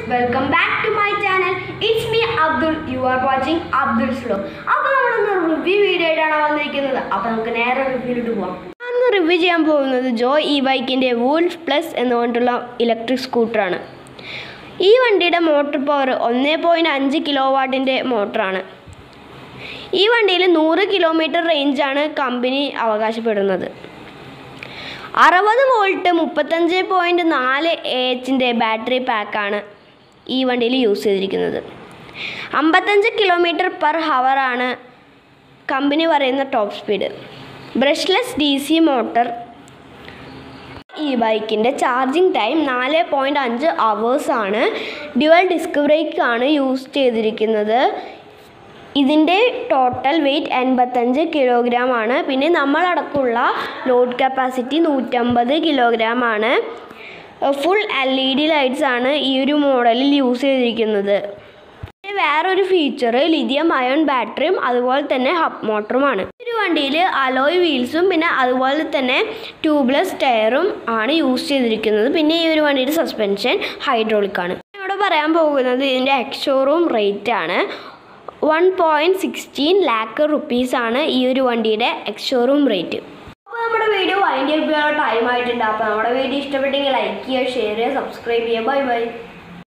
welcome back to my channel it's me Abdul you are watching Abdul slow അപ്പോൾ നമ്മളൊന്ന് review video ആയിട്ടാണ് വന്നിരിക്കുന്നത് അപ്പോൾ നമുക്ക് നേരെ റിവ്യൂയിലോട്ട് പോവാം ഞാനൊന്ന് റിവ്യൂ ചെയ്യാൻ പോകുന്നത് ജോ ഇ ബൈക്കിൻ്റെ വൂൾഫ് പ്ലസ് എന്നുകൊണ്ടുള്ള ഇലക്ട്രിക് സ്കൂട്ടറാണ് ഈ വണ്ടിയുടെ മോട്ടോർ പവർ ഒന്ന് പോയിൻറ്റ് അഞ്ച് കിലോ വാട്ടിൻ്റെ മോട്ടറാണ് ഈ വണ്ടിയിൽ നൂറ് കിലോമീറ്റർ റേഞ്ചാണ് കമ്പനി അവകാശപ്പെടുന്നത് അറുപത് വോൾട്ട് മുപ്പത്തഞ്ച് പോയിൻറ്റ് നാല് എച്ചിൻ്റെ ബാറ്ററി പാക്കാണ് ഈ വണ്ടിയിൽ യൂസ് ചെയ്തിരിക്കുന്നത് അമ്പത്തഞ്ച് കിലോമീറ്റർ പെർ ഹവറാണ് കമ്പനി പറയുന്ന top speed brushless D C motor ഈ ബൈക്കിൻ്റെ ചാർജിങ് ടൈം നാല് പോയിൻറ്റ് അഞ്ച് അവേഴ്സാണ് ഡ്യുവൽ ഡിസ്ക് ബ്രേക്ക് ആണ് യൂസ് ചെയ്തിരിക്കുന്നത് ഇതിൻ്റെ ടോട്ടൽ വെയിറ്റ് എൺപത്തഞ്ച് കിലോഗ്രാം ആണ് പിന്നെ നമ്മളടക്കമുള്ള ലോഡ് കപ്പാസിറ്റി നൂറ്റമ്പത് കിലോഗ്രാം ആണ് full L E D lights ആണ് ഈ ഒരു മോഡലിൽ യൂസ് ചെയ്തിരിക്കുന്നത് പിന്നെ വേറൊരു ഫീച്ചർ ലിഥിയം അയൺ ബാറ്ററിയും അതുപോലെ തന്നെ ഹബ് മോട്ടറുമാണ് ഈ ഒരു വണ്ടിയിൽ അലോയ് വീൽസും പിന്നെ അതുപോലെ തന്നെ ട്യൂബ്ലെസ് ടയറും ആണ് യൂസ് ചെയ്തിരിക്കുന്നത് പിന്നെ ഈ ഒരു വണ്ടിയുടെ സസ്പെൻഷൻ ഹൈഡ്രോളിക് ആണ് ഇവിടെ പറയാൻ പോകുന്നത് ഇതിൻ്റെ എക്സ്ഷോറൂം റേറ്റ് ആണ് വൺ പോയിൻറ്റ് സിക്സ്റ്റീൻ ലാക്ക് റുപ്പീസാണ് ഈ ഒരു വണ്ടിയുടെ എക്സ്ഷോറൂം റേറ്റ് അപ്പോൾ നമ്മുടെ വീഡിയോ വൈൻഡ് ചെയ്യാൻ ടൈം ആയിട്ടുണ്ട് അപ്പോൾ നമ്മുടെ വീഡിയോ ഇഷ്ടപ്പെട്ടെങ്കിൽ ലൈക്ക് ചെയ്യുക ഷെയർ ചെയ്യുക സബ്സ്ക്രൈബ് ചെയ്യുക ബൈ ബൈ